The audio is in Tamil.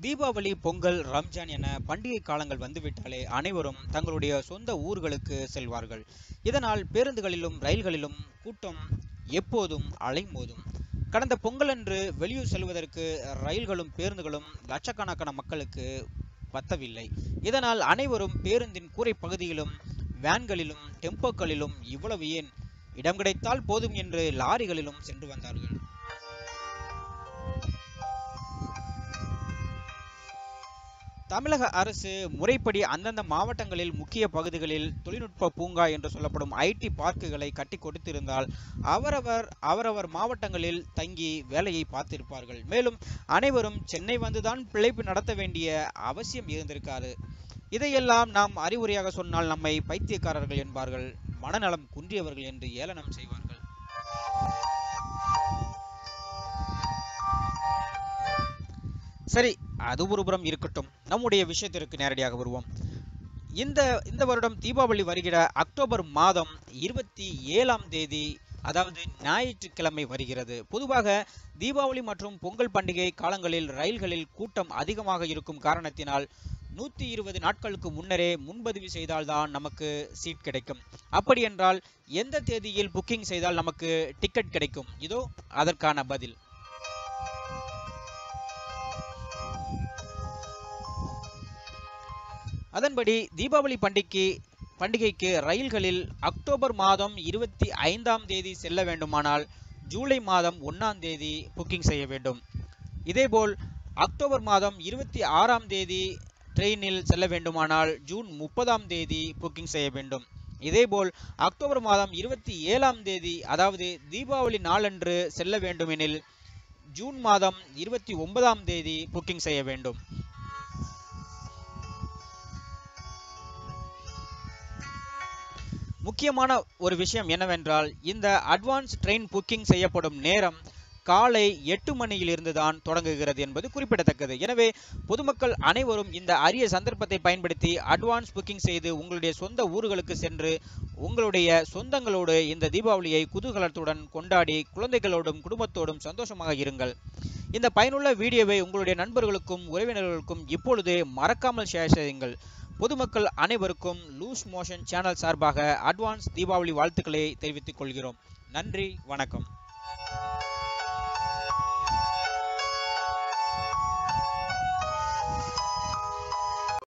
தீபாவளி பொங்கல் ரம்ஜான் என பண்டிகை காலங்கள் வந்துவிட்டாலே அனைவரும் தங்களுடைய சொந்த ஊர்களுக்கு செல்வார்கள் இதனால் பேருந்துகளிலும் ரயில்களிலும் கூட்டம் எப்போதும் அலைமோதும் கடந்த பொங்கலன்று வெளியூர் செல்வதற்கு ரயில்களும் பேருந்துகளும் லட்சக்கணக்கான மக்களுக்கு பத்தவில்லை இதனால் அனைவரும் பேருந்தின் கூரை பகுதியிலும் வேன்களிலும் டெம்போக்களிலும் இவ்வளவு ஏன் இடம் கிடைத்தால் போதும் என்று லாரிகளிலும் சென்று வந்தார்கள் தமிழக அரசு முறைப்படி அந்தந்த மாவட்டங்களில் முக்கிய பகுதிகளில் தொழில்நுட்ப பூங்கா என்று சொல்லப்படும் ஐடி பார்க்குகளை கட்டி கொடுத்திருந்தால் அவரவர் அவரவர் மாவட்டங்களில் தங்கி வேலையை பார்த்திருப்பார்கள் மேலும் அனைவரும் சென்னை வந்துதான் பிழைப்பு நடத்த வேண்டிய அவசியம் இருந்திருக்காது இதையெல்லாம் நாம் அறிவுரையாக சொன்னால் நம்மை பைத்தியக்காரர்கள் என்பார்கள் மனநலம் குன்றியவர்கள் என்று ஏளனம் செய்வார்கள் சரி அது ஒருபுறம் இருக்கட்டும் நம்முடைய விஷயத்திற்கு நேரடியாக வருவோம் இந்த இந்த வருடம் தீபாவளி வருகிற அக்டோபர் மாதம் இருபத்தி ஏழாம் தேதி அதாவது ஞாயிற்றுக்கிழமை வருகிறது பொதுவாக தீபாவளி மற்றும் பொங்கல் பண்டிகை காலங்களில் ரயில்களில் கூட்டம் அதிகமாக இருக்கும் காரணத்தினால் நூற்றி இருபது நாட்களுக்கு முன்னரே முன்பதிவு செய்தால்தான் நமக்கு சீட் கிடைக்கும் அப்படி என்றால் எந்த தேதியில் புக்கிங் செய்தால் நமக்கு டிக்கெட் கிடைக்கும் இதோ அதற்கான பதில் அதன்படி தீபாவளி பண்டிகைக்கு பண்டிகைக்கு ரயில்களில் அக்டோபர் மாதம் இருபத்தி ஐந்தாம் தேதி செல்ல வேண்டுமானால் ஜூலை மாதம் ஒன்றாம் தேதி புக்கிங் செய்ய வேண்டும் இதேபோல் அக்டோபர் மாதம் இருபத்தி ஆறாம் தேதி ட்ரெயினில் செல்ல வேண்டுமானால் ஜூன் முப்பதாம் தேதி புக்கிங் செய்ய வேண்டும் இதேபோல் அக்டோபர் மாதம் இருபத்தி ஏழாம் தேதி அதாவது தீபாவளி நாளன்று செல்ல வேண்டுமெனில் ஜூன் மாதம் இருபத்தி ஒன்பதாம் தேதி புக்கிங் செய்ய வேண்டும் முக்கியமான ஒரு விஷயம் என்னவென்றால் இந்த அட்வான்ஸ் ட்ரெயின் புக்கிங் செய்யப்படும் நேரம் காலை எட்டு மணியிலிருந்து தான் தொடங்குகிறது என்பது குறிப்பிடத்தக்கது எனவே பொதுமக்கள் அனைவரும் இந்த அரிய சந்தர்ப்பத்தை பயன்படுத்தி அட்வான்ஸ் புக்கிங் செய்து உங்களுடைய சொந்த ஊர்களுக்கு சென்று உங்களுடைய சொந்தங்களோடு இந்த தீபாவளியை குதூகலத்துடன் கொண்டாடி குழந்தைகளோடும் குடும்பத்தோடும் சந்தோஷமாக இருங்கள் இந்த பயனுள்ள வீடியோவை உங்களுடைய நண்பர்களுக்கும் உறவினர்களுக்கும் இப்பொழுதே மறக்காமல் ஷேர் செய்யுங்கள் பொதுமக்கள் அனைவருக்கும் லூஸ் மோஷன் சேனல் சார்பாக அட்வான்ஸ் தீபாவளி வாழ்த்துக்களை தெரிவித்துக் கொள்கிறோம் நன்றி வணக்கம்